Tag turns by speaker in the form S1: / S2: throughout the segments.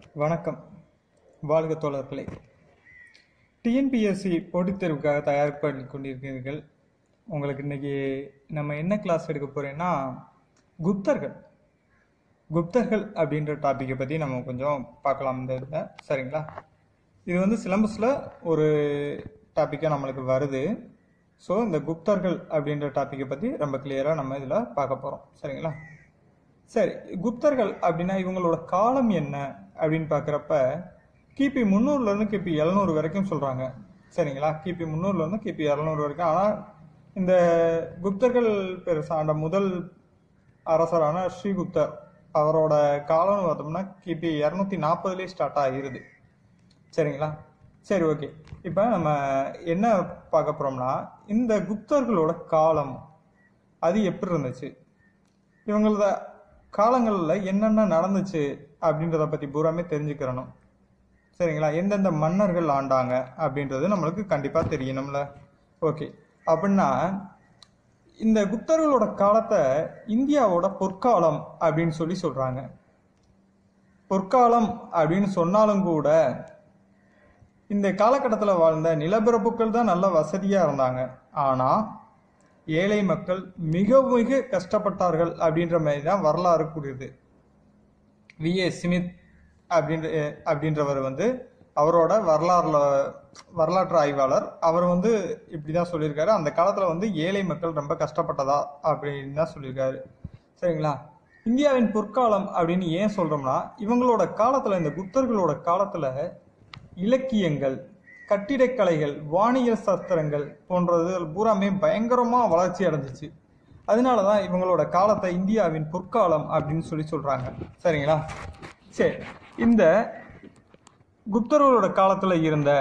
S1: வணக்கம் வாழ்க தோழர்களே டிஎன்பிஎஸ்சி போட்டித் தேர்வுக்காக தயார் பண்ணி கொண்டிருக்கிறீர்கள் உங்களுக்கு இன்னைக்கு நம்ம என்ன கிளாஸ் எடுக்க போறேன்னா குப்தர்கள் குப்தர்கள் அப்படின்ற டாப்பிக்கை பற்றி நம்ம கொஞ்சம் பார்க்கலாம் இந்த இதில் சரிங்களா இது வந்து சிலபஸில் ஒரு டாப்பிக்காக நம்மளுக்கு வருது ஸோ இந்த குப்தர்கள் அப்படின்ற டாப்பிக்கை பற்றி ரொம்ப கிளியராக நம்ம இதில் பார்க்க போகிறோம் சரிங்களா சரி குப்தர்கள் அப்படின்னா இவங்களோட காலம் என்ன அப்படின்னு பார்க்குறப்ப கிபி முந்நூறுலேருந்து கிபி எழுநூறு வரைக்கும் சொல்கிறாங்க சரிங்களா கிபி முந்நூறுலேருந்து கிபி இரநூறு வரைக்கும் ஆனால் இந்த குப்தர்கள் பெருசா ஆண்ட முதல் அரசரான ஸ்ரீகுப்தர் அவரோட காலம்னு பார்த்தோம்னா கிபி இரநூத்தி நாற்பதுலேயே ஸ்டார்ட் ஆகிருது சரிங்களா சரி ஓகே இப்போ நம்ம என்ன பார்க்க போகிறோம்னா இந்த குப்தர்களோட காலம் அது எப்படி இருந்துச்சு இவங்களோட காலங்களில் என்னென்ன நடந்துச்சு அப்படின்றத பற்றி பூராமே தெரிஞ்சுக்கிறணும் சரிங்களா எந்தெந்த மன்னர்கள் ஆண்டாங்க அப்படின்றது நம்மளுக்கு கண்டிப்பாக தெரியணும்ல ஓகே அப்படின்னா இந்த குப்தர்களோட காலத்தை இந்தியாவோட பொற்காலம் அப்படின்னு சொல்லி சொல்கிறாங்க பொற்காலம் அப்படின்னு சொன்னாலும் கூட இந்த காலகட்டத்தில் வாழ்ந்த நிலப்பிரபுக்கள் தான் நல்ல வசதியாக இருந்தாங்க ஆனால் ஏழை மக்கள் மிக மிக கஷ்டப்பட்டார்கள் அப்படின்ற மாதிரி தான் வரலாறு கூறுது வி ஏ ஸ்மித் அப்படின்ற அப்படின்றவர் வந்து அவரோட வரலாறுல வரலாற்று ஆய்வாளர் அவர் வந்து இப்படி தான் சொல்லியிருக்காரு அந்த காலத்தில் வந்து ஏழை மக்கள் ரொம்ப கஷ்டப்பட்டதா அப்படின்னு தான் சொல்லியிருக்காரு சரிங்களா இந்தியாவின் பொற்காலம் அப்படின்னு ஏன் சொல்றோம்னா இவங்களோட காலத்தில் இந்த குப்தர்களோட காலத்தில் இலக்கியங்கள் கட்டிடக்கலைகள் வானியல் சாஸ்திரங்கள் போன்றது பூராமே பயங்கரமாக வளர்ச்சி அடைஞ்சிச்சு அதனால தான் இவங்களோட காலத்தை இந்தியாவின் பொற்காலம் அப்படின்னு சொல்லி சொல்கிறாங்க சரிங்களா சரி இந்த குப்தர்களோட காலத்தில் இருந்த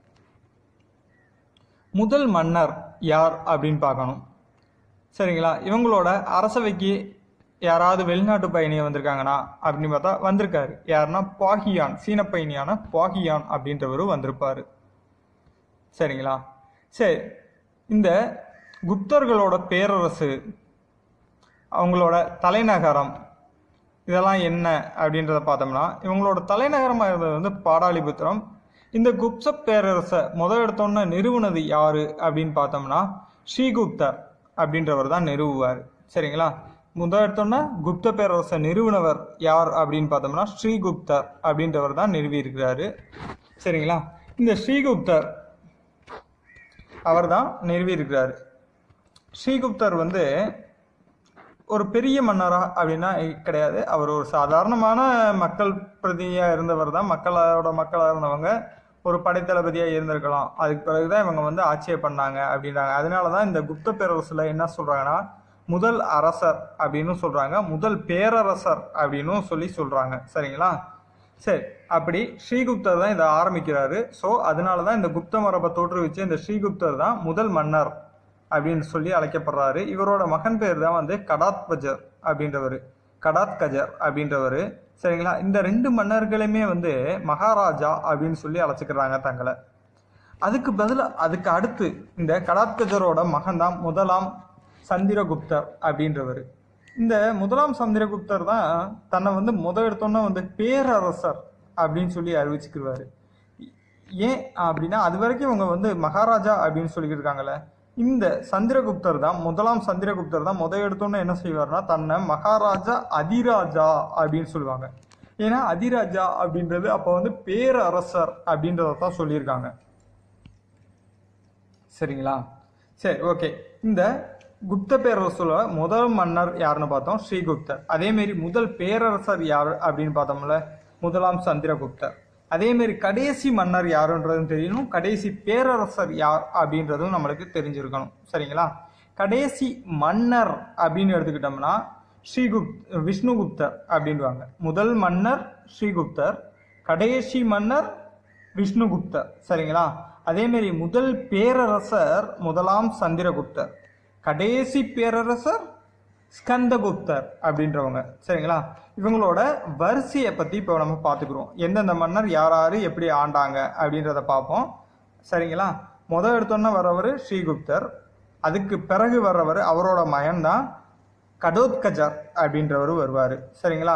S1: முதல் மன்னர் யார் அப்படின்னு பார்க்கணும் சரிங்களா இவங்களோட அரசவைக்கு யாராவது வெளிநாட்டு பயணியை வந்திருக்காங்கன்னா அப்படின்னு பார்த்தா வந்திருக்காரு யாருன்னா பாகியான் சீன பயணியான பாகியான் அப்படின்றவரு வந்திருப்பாரு சரிங்களா சரி இந்த குப்தர்களோட பேரரசு அவங்களோட தலைநகரம் இதெல்லாம் என்ன அப்படின்றத பார்த்தோம்னா இவங்களோட தலைநகரமாக இருந்தது வந்து பாடாலிபுத்திரம் இந்த குப்த பேரரசை முதல் எடுத்தோன்னு நிறுவனது யாரு அப்படின்னு பார்த்தோம்னா ஸ்ரீகுப்தர் அப்படின்றவர் தான் நிறுவுவார் சரிங்களா முதல் எடுத்தோன்னா குப்த பேரரசை நிறுவனவர் யார் அப்படின்னு பார்த்தோம்னா ஸ்ரீகுப்தர் அப்படின்றவர் தான் நிறுவி இருக்கிறாரு சரிங்களா இந்த ஸ்ரீகுப்தர் அவர் தான் நிறுவி இருக்கிறாரு ஸ்ரீகுப்தர் வந்து ஒரு பெரிய மன்னரா அப்படின்னா கிடையாது அவர் ஒரு சாதாரணமான மக்கள் பிரதிநிதியாக இருந்தவர் தான் மக்களோட மக்களாக இருந்தவங்க ஒரு படைத்தளபதியாக இருந்திருக்கலாம் அதுக்கு பிறகுதான் இவங்க வந்து ஆட்சியை பண்ணாங்க அப்படின்றாங்க அதனால தான் இந்த குப்த பேரரசில் என்ன சொல்கிறாங்கன்னா முதல் அரசர் அப்படின்னு சொல்கிறாங்க முதல் பேரரசர் அப்படின்னு சொல்லி சொல்கிறாங்க சரிங்களா சரி அப்படி ஸ்ரீகுப்தர் தான் இதை ஆரம்பிக்கிறாரு ஸோ அதனால தான் இந்த குப்த மரபை தோற்றுவிச்சு இந்த ஸ்ரீகுப்தர் தான் முதல் மன்னர் அப்படின்னு சொல்லி அழைக்கப்படுறாரு இவரோட மகன் பேர் தான் வந்து கடாத்பஜர் அப்படின்றவர் கடாத் கஜர் அப்படின்றவர் சரிங்களா இந்த ரெண்டு மன்னர்களுமே வந்து மகாராஜா அப்படின்னு சொல்லி அழைச்சிக்கிறாங்க தங்களை அதுக்கு பதிலாக அதுக்கு அடுத்து இந்த கடாத்கஜரோட மகன் தான் முதலாம் சந்திரகுப்தர் அப்படின்றவர் இந்த முதலாம் சந்திரகுப்தர் தான் தன்னை வந்து முத எடுத்தோன்னே வந்து பேரரசர் அப்படின்னு சொல்லி அறிவிச்சுக்கிடுவாரு ஏன் அப்படின்னா அது வரைக்கும் இவங்க வந்து மகாராஜா அப்படின்னு சொல்லிக்கிட்டு இருக்காங்கல்ல இந்த சந்திரகுப்தர் தான் முதலாம் சந்திரகுப்தர் தான் முத எடுத்தோன்னே என்ன செய்வார்னா தன்னை மகாராஜா அதிராஜா அப்படின்னு சொல்லுவாங்க ஏன்னா அதிராஜா அப்படின்றது அப்போ வந்து பேரரசர் அப்படின்றத தான் சொல்லியிருக்காங்க சரிங்களா சரி ஓகே இந்த குப்த பேரரசுல முதல் மன்னர் யாருன்னு பார்த்தோம் ஸ்ரீகுப்தர் அதே மாதிரி முதல் பேரரசர் யார் அப்படின்னு பார்த்தோம்ல முதலாம் சந்திரகுப்தர் அதே மாதிரி கடைசி மன்னர் யாருன்றதும் தெரியணும் கடைசி பேரரசர் யார் அப்படின்றதும் நம்மளுக்கு தெரிஞ்சிருக்கணும் சரிங்களா கடைசி மன்னர் அப்படின்னு எடுத்துக்கிட்டோம்னா ஸ்ரீகுப் விஷ்ணுகுப்தர் அப்படின்வாங்க முதல் மன்னர் ஸ்ரீகுப்தர் கடைசி மன்னர் விஷ்ணுகுப்தர் சரிங்களா அதே மாதிரி முதல் பேரரசர் முதலாம் சந்திரகுப்தர் கடைசி பேரரசர் ஸ்கந்தகுப்தர் அப்படின்றவங்க சரிங்களா இவங்களோட வரிசையை பற்றி இப்போ நம்ம பார்த்துக்குறோம் எந்தெந்த மன்னர் யார் யார் எப்படி ஆண்டாங்க அப்படின்றத பார்ப்போம் சரிங்களா முதல் எடுத்தோன்னே வரவர் ஸ்ரீகுப்தர் அதுக்கு பிறகு வர்றவர் அவரோட மகன் தான் கடோத்கஜர் அப்படின்றவர் வருவார் சரிங்களா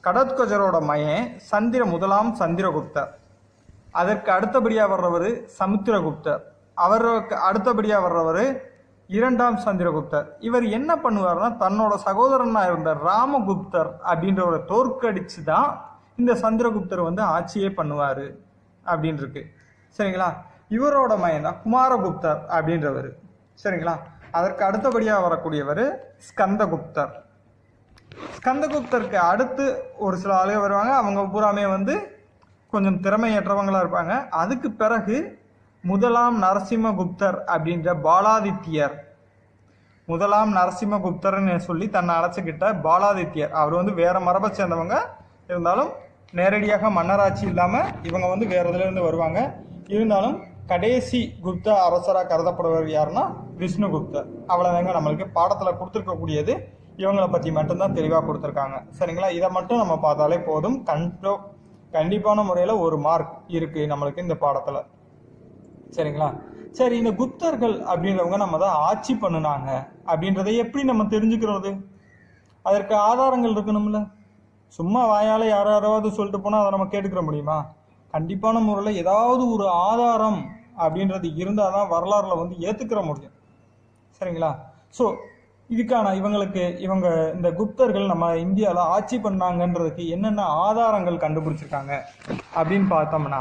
S1: கடத்கஜரோட மயன் சந்திர முதலாம் சந்திரகுப்தர் அதற்கு அடுத்தபடியாக வர்றவர் சமுத்திரகுப்தர் அவருக்கு அடுத்தபடியாக வர்றவர் இரண்டாம் சந்திரகுப்தர் இவர் என்ன பண்ணுவார்னா தன்னோட சகோதரனா இருந்த ராமகுப்தர் அப்படின்றவரை தோற்கடிச்சு தான் இந்த சந்திரகுப்தர் வந்து ஆட்சியே பண்ணுவார் அப்படின்னு இருக்கு சரிங்களா இவரோட மயன் தான் குமாரகுப்தர் அப்படின்றவர் சரிங்களா அதற்கு அடுத்தபடியாக வரக்கூடியவர் ஸ்கந்தகுப்தர் ஸ்கந்தகுப்தருக்கு அடுத்து ஒரு சில ஆளுங்க வருவாங்க அவங்க பூராமே வந்து கொஞ்சம் திறமையற்றவங்களா இருப்பாங்க அதுக்கு பிறகு முதலாம் நரசிம்மகுப்தர் அப்படின்ற பாலாதித்யர் முதலாம் நரசிம்மகுப்தர்னு சொல்லி தன்னை அழைச்சிக்கிட்ட பாலாதித்யர் அவர் வந்து வேற மரபை சேர்ந்தவங்க இருந்தாலும் நேரடியாக மன்னராட்சி இல்லாமல் இவங்க வந்து வேற இதுல இருந்து வருவாங்க இருந்தாலும் கடைசி குப்த அரசராக கருதப்படுவர் யாருன்னா விஷ்ணுகுப்தர் அவ்வளோதாங்க நம்மளுக்கு பாடத்தில் கொடுத்துருக்கக்கூடியது இவங்களை பற்றி மட்டும்தான் தெளிவாக கொடுத்துருக்காங்க சரிங்களா இதை மட்டும் நம்ம பார்த்தாலே போதும் கண்டோ கண்டிப்பான முறையில் ஒரு மார்க் இருக்கு நம்மளுக்கு இந்த பாடத்தில் சரிங்களா சரி இந்த குப்தர்கள் அப்படின்றவங்க நம்ம தான் ஆட்சி பண்ணுனாங்க அப்படின்றதை எப்படி நம்ம தெரிஞ்சுக்கிறது அதற்கு ஆதாரங்கள் இருக்கணும்ல சும்மா வாயால யார் யாராவது சொல்லிட்டு போனால் அதை நம்ம கேட்டுக்கிற முடியுமா கண்டிப்பான முறையில் ஏதாவது ஒரு ஆதாரம் அப்படின்றது இருந்தால் தான் வரலாறுல வந்து ஏற்றுக்கிற முடியும் சரிங்களா ஸோ இதுக்கான இவங்களுக்கு இவங்க இந்த குப்தர்கள் நம்ம இந்தியாவில் ஆட்சி பண்ணாங்கன்றதுக்கு என்னென்ன ஆதாரங்கள் கண்டுபிடிச்சிருக்காங்க அப்படின்னு பார்த்தோம்னா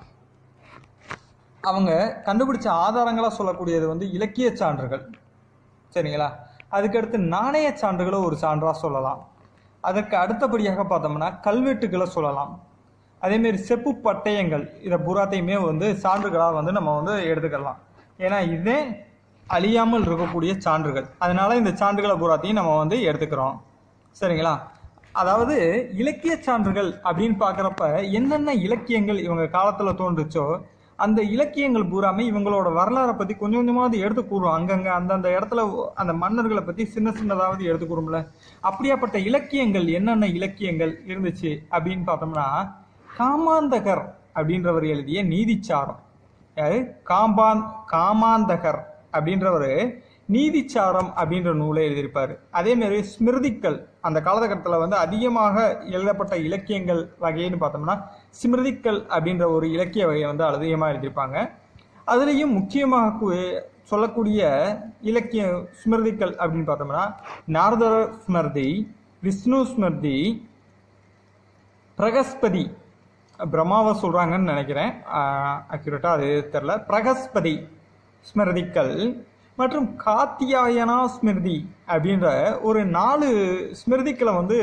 S1: அவங்க கண்டுபிடிச்ச ஆதாரங்களாக சொல்லக்கூடியது வந்து இலக்கிய சான்றுகள் சரிங்களா அதுக்கடுத்து நாணய சான்றுகளை ஒரு சான்றாக சொல்லலாம் அதற்கு அடுத்தபடியாக பார்த்தோம்னா கல்வெட்டுகளை சொல்லலாம் அதேமாரி செப்பு பட்டயங்கள் இதை பூராத்தையுமே வந்து சான்றுகளாக வந்து நம்ம வந்து எடுத்துக்கலாம் ஏன்னா இதே அழியாமல் இருக்கக்கூடிய சான்றுகள் அதனால இந்த சான்றுகளை பூராத்தையும் நம்ம வந்து எடுத்துக்கிறோம் சரிங்களா அதாவது இலக்கிய சான்றுகள் அப்படின்னு பார்க்குறப்ப என்னென்ன இலக்கியங்கள் இவங்க காலத்தில் தோன்றுச்சோ அந்த இலக்கியங்கள் பூராமே இவங்களோட வரலாறை பற்றி கொஞ்சம் கொஞ்சமாவது எடுத்து கூறும் அங்கங்கே அந்தந்த இடத்துல அந்த மன்னர்களை பற்றி சின்ன சின்னதாவது எடுத்து கூறும்ல அப்படியாப்பட்ட இலக்கியங்கள் என்னென்ன இலக்கியங்கள் இருந்துச்சு அப்படின்னு பார்த்தோம்னா காமாந்தகர் அப்படின்றவர் எழுதிய நீதிச்சாரம் யாரு காம்பான் காமாந்தகர் அப்படின்றவர் நீதிச்சாரம் அப்படின்ற நூலை எழுதியிருப்பாரு அதே மாதிரி ஸ்மிருதிக்கள் அந்த காலகட்டத்தில் வந்து அதிகமாக எழுதப்பட்ட இலக்கியங்கள் வகைன்னு பார்த்தோம்னா ஸ்மிருதிக்கள் அப்படின்ற ஒரு இலக்கிய வகையை வந்து அதிகமாக எழுதியிருப்பாங்க அதுலேயும் முக்கியமாக கு- சொல்லக்கூடிய இலக்கிய ஸ்மிருதிக்கள் அப்படின்னு பார்த்தோம்னா நாரதர ஸ்மிருதி விஷ்ணு ஸ்மிருதி பிரகஸ்பதி பிரம்மாவை சொல்கிறாங்கன்னு நினைக்கிறேன் அக்யூரேட்டாக அது தெரில பிரகஸ்பதி ஸ்மிருதிக்கள் மற்றும் காத்தியாயனா ஸ்மிருதி அப்படின்ற ஒரு நாலு ஸ்மிருதிக்களை வந்து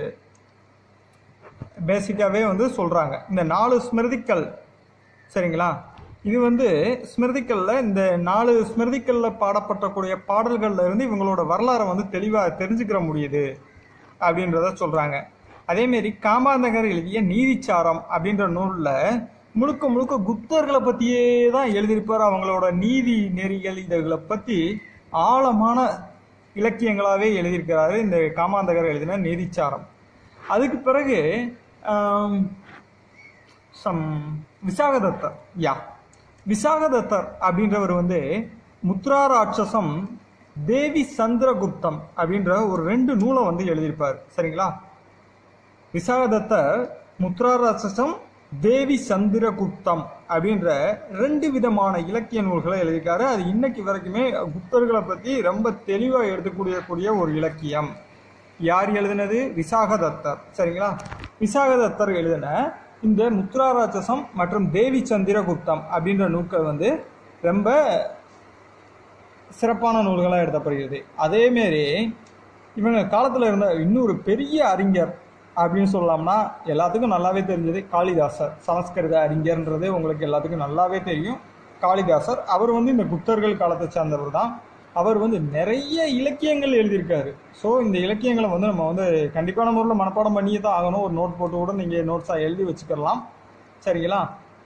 S1: பேசிக்காகவே வந்து சொல்கிறாங்க இந்த நாலு ஸ்மிருதிக்கள் சரிங்களா இது வந்து ஸ்மிருதிக்கல்ல இந்த நாலு ஸ்மிருதிக்கல்ல பாடப்பட்டக்கூடிய பாடல்கள்ல இருந்து இவங்களோட வரலாறை வந்து தெளிவாக தெரிஞ்சுக்கிற முடியுது அப்படின்றத சொல்றாங்க அதேமாரி காமாந்தகர் எழுதிய நீதிச்சாரம் அப்படின்ற நூல்ல முழுக்க முழுக்க குப்தர்களை பத்தியே தான் எழுதியிருப்பார் அவங்களோட நீதி நெறிகள் இதுகளை பத்தி ஆழமான இலக்கியங்களாவே எழுதியிருக்கிறாரு இந்த காமாந்தகர் எழுதின நீதிச்சாரம் அதுக்கு பிறகு ஆம், சம் விசாகதத்தர் யா விசாகதத்தர் அப்படின்றவர் வந்து முத்ரா ராட்சசம் தேவி சந்திரகுப்தம் அப்படின்ற ஒரு ரெண்டு நூலை வந்து எழுதியிருப்பார் சரிங்களா விசாகதத்தர் முத்ரா ராட்சசம் தேவி சந்திரகுப்தம் அப்படின்ற ரெண்டு விதமான இலக்கிய நூல்களை எழுதியிருக்காரு அது இன்னைக்கு வரைக்குமே குப்தர்களை பற்றி ரொம்ப தெளிவாக எடுத்துக்கூடிய கூடிய ஒரு இலக்கியம் யார் எழுதினது விசாகதத்தர் சரிங்களா விசாகதத்தர் எழுதின இந்த முத்ரா ராட்சசம் மற்றும் தேவி சந்திரகுப்தம் அப்படின்ற நூல்கள் வந்து ரொம்ப சிறப்பான நூல்களாக எழுதப்படுகிறது அதேமாரி இவங்க காலத்தில் இருந்த இன்னொரு பெரிய அறிஞர் அப்படின்னு சொல்லலாம்னா எல்லாத்துக்கும் நல்லாவே தெரிஞ்சது காளிதாசர் சமஸ்கிருத அறிஞர்ன்றது உங்களுக்கு எல்லாத்துக்கும் நல்லாவே தெரியும் காளிதாசர் அவர் வந்து இந்த குப்தர்கள் காலத்தை சார்ந்தவர் தான் அவர் வந்து நிறைய இலக்கியங்கள் எழுதியிருக்காரு ஸோ இந்த இலக்கியங்களை வந்து நம்ம வந்து கண்டிப்பான முறையில் மனப்பாடம் பண்ணியே தான் ஆகணும் ஒரு நோட் போட்டு கூட நீங்கள் நோட்ஸாக எழுதி வச்சுக்கலாம் சரிங்களா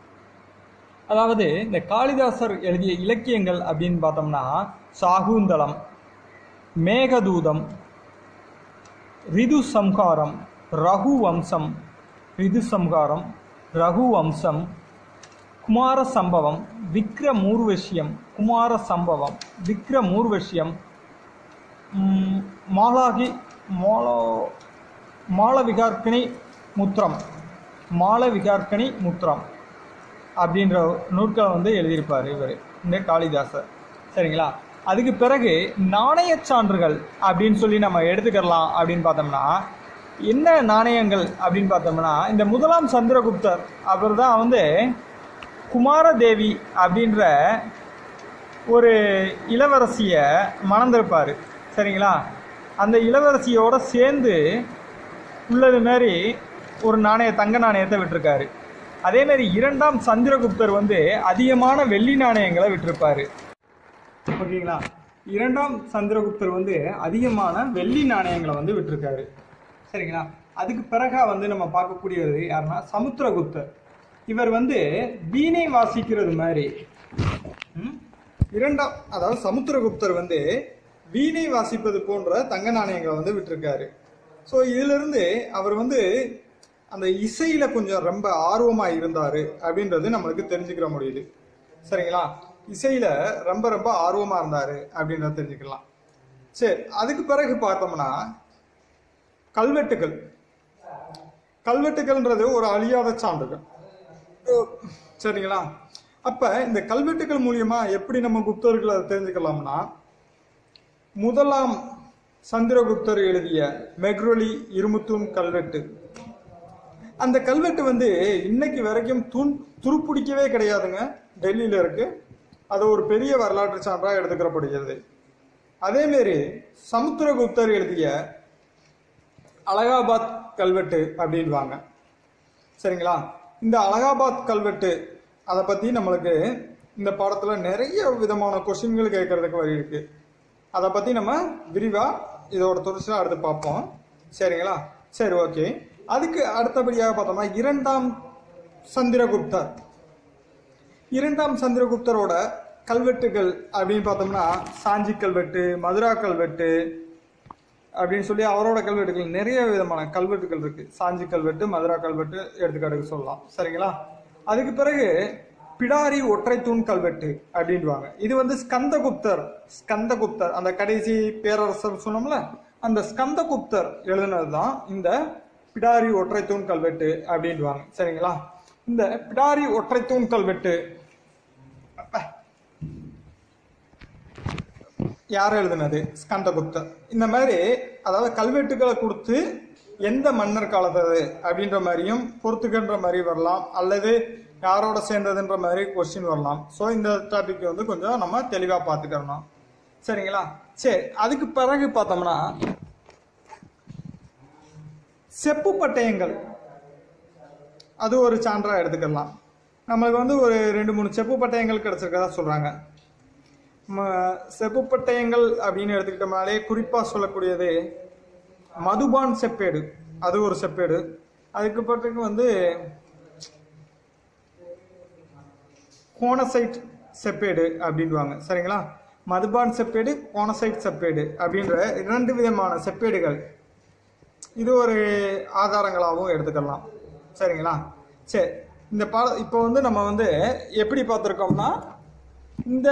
S1: அதாவது இந்த காளிதாசர் எழுதிய இலக்கியங்கள் அப்படின்னு பார்த்தோம்னா சாகுந்தலம் மேகதூதம் ரிது சம்ஹாரம் ரகு வம்சம் ரிது சம்ஹாரம் ரகு வம்சம் குமார சம்பவம் விக்ரமூர்வஷ்யம் குமார சம்பவம் விக்ரமூர்வஷ்யம் ம், மாலாகி மாலோ மாளவிகார்க்கிணி முத்திரம் மால விகார்க்கணி முத்திரம் அப்படின்ற நூற்களை வந்து எழுதியிருப்பார் இவர் இந்த காளிதாசர் சரிங்களா அதுக்கு பிறகு நாணயச் சான்றுகள் அப்படின்னு சொல்லி நம்ம எடுத்துக்கலாம் அப்படின்னு பார்த்தோம்னா என்ன நாணயங்கள் அப்படின்னு பார்த்தோம்னா இந்த முதலாம் சந்திரகுப்தர் அவர் தான் வந்து குமாரதேவி அப்படின்ற ஒரு இளவரசியை மணந்திருப்பார் சரிங்களா அந்த இளவரசியோட சேர்ந்து உள்ளது மாதிரி ஒரு நாணய தங்க நாணயத்தை விட்டிருக்காரு அதே மாதிரி இரண்டாம் சந்திரகுப்தர் வந்து அதிகமான வெள்ளி நாணயங்களை விட்டிருப்பாரு ஓகேங்களா இரண்டாம் சந்திரகுப்தர் வந்து அதிகமான வெள்ளி நாணயங்களை வந்து விட்டிருக்காரு சரிங்களா அதுக்கு பிறகா வந்து நம்ம பார்க்கக்கூடியது யாருன்னா சமுத்திரகுப்தர் இவர் வந்து வீணை வாசிக்கிறது மாதிரி ம்? இரண்டாம் அதாவது சமுத்திரகுப்தர் வந்து வீணை வாசிப்பது போன்ற தங்க நாணயங்களை வந்து விட்டிருக்காரு ஸோ இதிலிருந்து அவர் வந்து அந்த இசையில கொஞ்சம் ரொம்ப ஆர்வமா இருந்தாரு அப்படின்றது நம்மளுக்கு தெரிஞ்சுக்கிற முடியுது சரிங்களா இசையில ரொம்ப ரொம்ப ஆர்வமா இருந்தாரு அப்படின்றத தெரிஞ்சுக்கலாம் சரி அதுக்கு பிறகு பார்த்தோம்னா கல்வெட்டுகள் கல்வெட்டுகள்ன்றது ஒரு அழியாத சான்றுகள் ஓ, சரிங்களா அப்ப இந்த கல்வெட்டுகள் மூலியமா எப்படி நம்ம குப்தர்களை தெரிஞ்சுக்கலாம்னா முதலாம் சந்திரகுப்தர் எழுதிய மெக்ரொலி இருமுத்தூன் கல்வெட்டு அந்த கல்வெட்டு வந்து இன்னைக்கு வரைக்கும் துன் துருப்பிடிக்கவே கிடையாதுங்க டெல்லியில இருக்கு அது ஒரு பெரிய வரலாற்று சான்றாக எடுத்துக்கிறப்படுகிறது அதேமாரி சமுத்திரகுப்தர் எழுதிய அலகாபாத் கல்வெட்டு அப்படின்வாங்க சரிங்களா இந்த அலகாபாத் கல்வெட்டு அதை பற்றி நம்மளுக்கு இந்த பாடத்தில் நிறைய விதமான கொஸ்டின்கள் கேட்கறதுக்கு வழி இருக்கு அதை பற்றி நம்ம விரிவாக இதோட தொடர்ச்சியாக அடுத்து பார்ப்போம் சரிங்களா சரி ஓகே அதுக்கு அடுத்தபடியாக பார்த்தோம்னா இரண்டாம் சந்திரகுப்தர் இரண்டாம் சந்திரகுப்தரோட கல்வெட்டுகள் அப்படின்னு பார்த்தோம்னா சாஞ்சி கல்வெட்டு மதுரா கல்வெட்டு அப்படின்னு சொல்லி அவரோட கல்வெட்டுகள் நிறைய விதமான கல்வெட்டுகள் இருக்கு சாஞ்சி கல்வெட்டு மதுரா கல்வெட்டு எடுத்துக்காட்டுக்கு சொல்லலாம் சரிங்களா அதுக்கு பிறகு பிடாரி ஒற்றை தூண் கல்வெட்டு அப்படின்வாங்க இது வந்து ஸ்கந்தகுப்தர் ஸ்கந்தகுப்தர் அந்த கடைசி பேரரசர் சொன்னோம்ல அந்த ஸ்கந்தகுப்தர் எழுதுனது தான் இந்த பிடாரி ஒற்றை தூண் கல்வெட்டு அப்படின்வாங்க சரிங்களா இந்த பிடாரி ஒற்றை தூண் கல்வெட்டு அப்ப, யார் எழுதுனது ஸ்கந்தகுப்தர் இந்த மாதிரி அதாவது கல்வெட்டுகளை கொடுத்து எந்த மன்னர் காலத்தது அப்படின்ற மாதிரியும் பொறுத்துக்கின்ற மாதிரி வரலாம் அல்லது யாரோட சேர்ந்ததுன்ற மாதிரி கொஸ்டின் வரலாம் ஸோ இந்த டாபிக் வந்து கொஞ்சம் நம்ம தெளிவாக பார்த்துக்கிறணும் சரிங்களா சரி அதுக்கு பிறகு பார்த்தோம்னா செப்பு பட்டயங்கள் அது ஒரு சான்றா எடுத்துக்கலாம் நம்மளுக்கு வந்து ஒரு ரெண்டு மூணு செப்பு பட்டயங்கள் கிடைச்சிருக்கதா சொல்றாங்க ம- செப்பு பட்டயங்கள் அப்படின்னு எடுத்துக்கிட்டோம்னாலே குறிப்பா சொல்லக்கூடியது மதுபான் செப்பேடு அது ஒரு செப்பேடு அதுக்கு பிறகு வந்து கோனசைட் செப்பேடு அப்படின்வாங்க சரிங்களா மதுபான் செப்பேடு கோனசைட் செப்பேடு அப்படின்ற இரண்டு விதமான செப்பேடுகள் இது ஒரு ஆதாரங்களாகவும் எடுத்துக்கலாம் சரிங்களா சரி இந்த பாட இப்போ வந்து நம்ம வந்து எப்படி பார்த்துருக்கோம்னா இந்த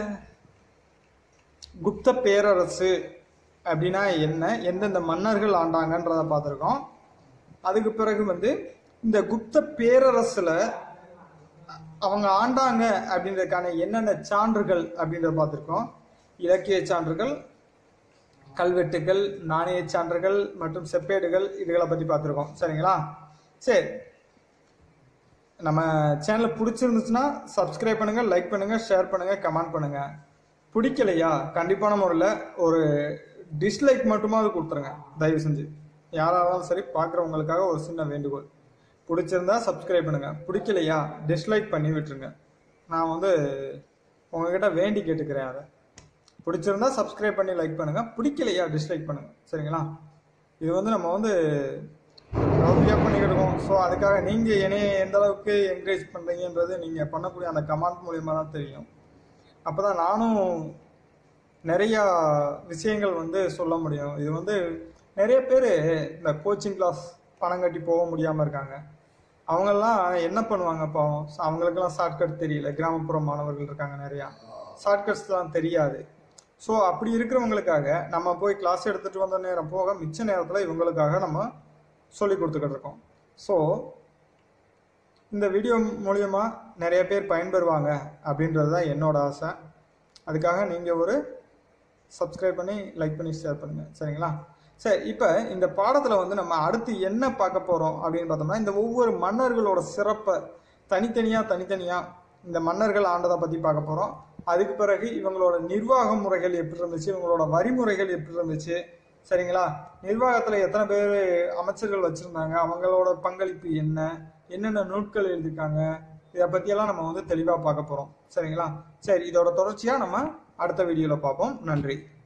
S1: குப்த பேரரசு அப்படின்னா என்ன எந்தெந்த மன்னர்கள் ஆண்டாங்கன்றதை பார்த்துருக்கோம் அதுக்கு பிறகு வந்து இந்த குப்த பேரரசுல அவங்க ஆண்டாங்க அப்படின்றதுக்கான என்னென்ன சான்றுகள் அப்படின்றத பார்த்துருக்கோம் இலக்கிய சான்றுகள் கல்வெட்டுகள் நாணய சான்றுகள் மற்றும் செப்பேடுகள் இதுகளை பற்றி பார்த்துருக்கோம் சரிங்களா சரி நம்ம சேனல் பிடிச்சிருந்துச்சுன்னா சப்ஸ்கிரைப் பண்ணுங்க லைக் பண்ணுங்க ஷேர் பண்ணுங்க கமெண்ட் பண்ணுங்க பிடிக்கலையா கண்டிப்பான முறையில் ஒரு டிஸ்லைக் மட்டுமாவது கொடுத்துருங்க தயவு செஞ்சு யாராலும் சரி பார்க்குறவங்களுக்காக ஒரு சின்ன வேண்டுகோள் பிடிச்சிருந்தா சப்ஸ்கிரைப் பண்ணுங்க பிடிக்கலையா டிஸ்லைக் பண்ணி விட்டுருங்க நான் வந்து உங்ககிட்ட வேண்டி கேட்டுக்கிறேன் அதை பிடிச்சிருந்தா சப்ஸ்கிரைப் பண்ணி லைக் பண்ணுங்க பிடிக்கலையா டிஸ்லைக் பண்ணுங்க சரிங்களா இது வந்து நம்ம வந்து ரவுடியாக பண்ணிக்கிட்டு இருக்கோம் ஸோ அதுக்காக நீங்கள் என்னைய எந்த அளவுக்கு என்கரேஜ் பண்ணுறீங்கன்றது நீங்கள் பண்ணக்கூடிய அந்த கமெண்ட் மூலியமாக தான் தெரியும் அப்போ தான் நானும் நிறையா விஷயங்கள் வந்து சொல்ல முடியும் இது வந்து நிறைய பேர் இந்த கோச்சிங் கிளாஸ் பணம் கட்டி போக முடியாமல் இருக்காங்க அவங்கெல்லாம் என்ன பண்ணுவாங்க பாவம் So, அவங்களுக்கெல்லாம் ஷார்ட்கட் தெரியல கிராமப்புற மாணவர்கள் இருக்காங்க நிறையா ஷார்ட்கட்ஸ்லாம் தெரியாது ஸோ அப்படி இருக்கிறவங்களுக்காக நம்ம போய் கிளாஸ் எடுத்துகிட்டு வந்த நேரம் போக மிச்ச நேரத்தில் இவங்களுக்காக நம்ம சொல்லி கொடுத்துக்கிட்டு இருக்கோம் ஸோ இந்த வீடியோ மூலியமா நிறைய பேர் பயன்பெறுவாங்க அப்படின்றது தான் என்னோட ஆசை அதுக்காக நீங்கள் ஒரு சப்ஸ்கிரைப் பண்ணி லைக் பண்ணி ஷேர் பண்ணுங்கள் சரிங்களா சரி இப்போ இந்த பாடத்தில் வந்து நம்ம அடுத்து என்ன பார்க்க போகிறோம் அப்படின்னு பார்த்தோம்னா இந்த ஒவ்வொரு மன்னர்களோட சிறப்பை தனித்தனியாக தனித்தனியாக இந்த மன்னர்கள் ஆண்டதை பற்றி பார்க்க போகிறோம் அதுக்கு பிறகு இவங்களோட நிர்வாக முறைகள் எப்படி இருந்துச்சு இவங்களோட வரிமுறைகள் எப்படி இருந்துச்சு சரிங்களா நிர்வாகத்தில் எத்தனை பேர் அமைச்சர்கள் வச்சுருந்தாங்க அவங்களோட பங்களிப்பு என்ன என்னென்ன நூட்கள் எழுதியிருக்காங்க இதை பற்றியெல்லாம் நம்ம வந்து தெளிவாக பார்க்க போகிறோம் சரிங்களா சரி இதோட தொடர்ச்சியாக நம்ம அடுத்த வீடியோவில் பார்ப்போம் நன்றி